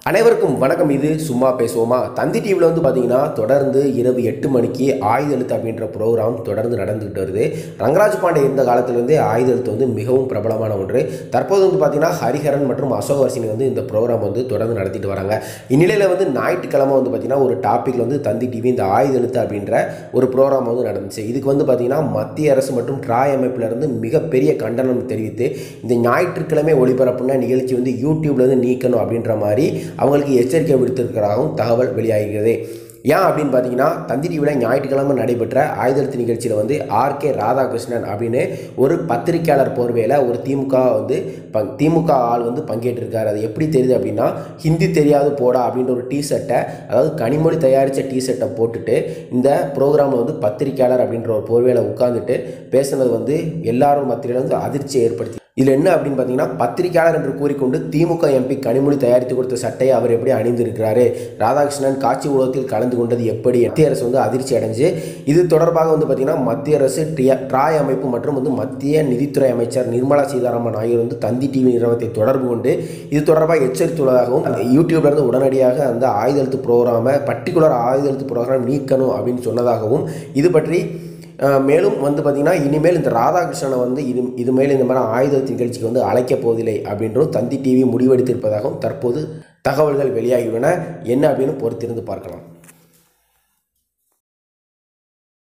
அனைவருக்கும் வணக்கம் இது சும்மா பேசுவோமா தந்தி டிவியில் வந்து பார்த்தீங்கன்னா தொடர்ந்து இரவு எட்டு மணிக்கு ஆயுத எழுத்து அப்படின்ற ப்ரோக்ராம் தொடர்ந்து நடந்துகிட்டு வருது ரங்கராஜ் பாண்டே இருந்த காலத்திலிருந்தே ஆயுத எழுத்து வந்து மிகவும் பிரபலமான ஒன்று தற்போது வந்து பார்த்தீங்கன்னா ஹரிஹரன் மற்றும் அசோக் வர்ஷினி வந்து இந்த ப்ரோக்ராம் வந்து தொடர்ந்து நடத்திட்டு வராங்க இந்நிலையில் வந்து ஞாயிற்றுக்கிழமை வந்து பார்த்தீங்கன்னா ஒரு டாப்பிக்கில் வந்து தந்தி டிவி இந்த ஆயுத எழுத்து அப்படின்ற ஒரு ப்ரோக்ராம் வந்து நடந்துச்சு இதுக்கு வந்து பார்த்தீங்கன்னா மத்திய அரசு மற்றும் ட்ராய் அமைப்பிலிருந்து மிகப்பெரிய கண்டனம் தெரிவித்து இந்த ஞாயிற்றுக்கிழமை ஒளிபரப்புன நிகழ்ச்சி வந்து யூடியூப்ல இருந்து நீக்கணும் அப்படின்ற மாதிரி அவங்களுக்கு எச்சரிக்கை விடுத்திருக்கிறதாகவும் தகவல் வெளியாகிறது ஏன் அப்படின்னு பார்த்தீங்கன்னா தந்தி டிவியில் ஞாயிற்றுக்கிழமை நடைபெற்ற ஆயுதத்து நிகழ்ச்சியில் வந்து ஆர்கே ராதாகிருஷ்ணன் அப்படின்னு ஒரு பத்திரிக்கையாளர் போர்வையில் ஒரு திமுக வந்து பங் திமுக ஆள் வந்து பங்கேற்றிருக்காரு அது எப்படி தெரியுது அப்படின்னா ஹிந்தி தெரியாது போடா அப்படின்ற ஒரு டிஷர்ட்டை அதாவது கனிமொழி தயாரித்த டிஷர்ட்டை போட்டுட்டு இந்த ப்ரோக்ராமில் வந்து பத்திரிக்கையாளர் அப்படின்ற ஒரு போர்வையில் உட்காந்துட்டு பேசுனது வந்து எல்லாரும் மத்தியில வந்து அதிர்ச்சியை ஏற்படுத்தி இதில் என்ன அப்படின்னு பார்த்தீங்கன்னா பத்திரிகையாளர் என்று கூறிக்கொண்டு திமுக எம்பி கனிமொழி தயாரித்து கொடுத்த சட்டையை அவர் எப்படி அணிந்திருக்கிறாரு ராதாகிருஷ்ணன் காட்சி ஊடகத்தில் கலந்து கொண்டது எப்படி மத்திய அரசு வந்து அதிர்ச்சி அடைஞ்சு இது தொடர்பாக வந்து பார்த்தீங்கன்னா மத்திய அரசு ட்ரியா ட்ராய் அமைப்பு மற்றும் வந்து மத்திய நிதித்துறை அமைச்சர் நிர்மலா சீதாராமன் ஆகியோர் வந்து தந்தி டிவி நிறுவனத்தை தொடர்பு கொண்டு இது தொடர்பாக எச்சரித்துள்ளதாகவும் யூடியூப்ல இருந்து உடனடியாக அந்த ஆயுத எழுத்து ப்ரோக்ராமை பர்டிகுலர் ஆயுத எழுத்து ப்ரோக்ராம் நீக்கணும் அப்படின்னு சொன்னதாகவும் இது பற்றி அஹ் மேலும் வந்து பார்த்திங்கன்னா இனிமேல் இந்த ராதாகிருஷ்ணனை வந்து இது இது மேல் இந்த மாதிரி ஆயுத நிகழ்ச்சிக்கு வந்து அழைக்கப் போவதில்லை அப்படின்றும் தந்தி டிவி முடிவெடுத்திருப்பதாகவும் தற்போது தகவல்கள் வெளியாகியுள்ளன என்ன அப்படின்னு பொறுத்திருந்து பார்க்கலாம்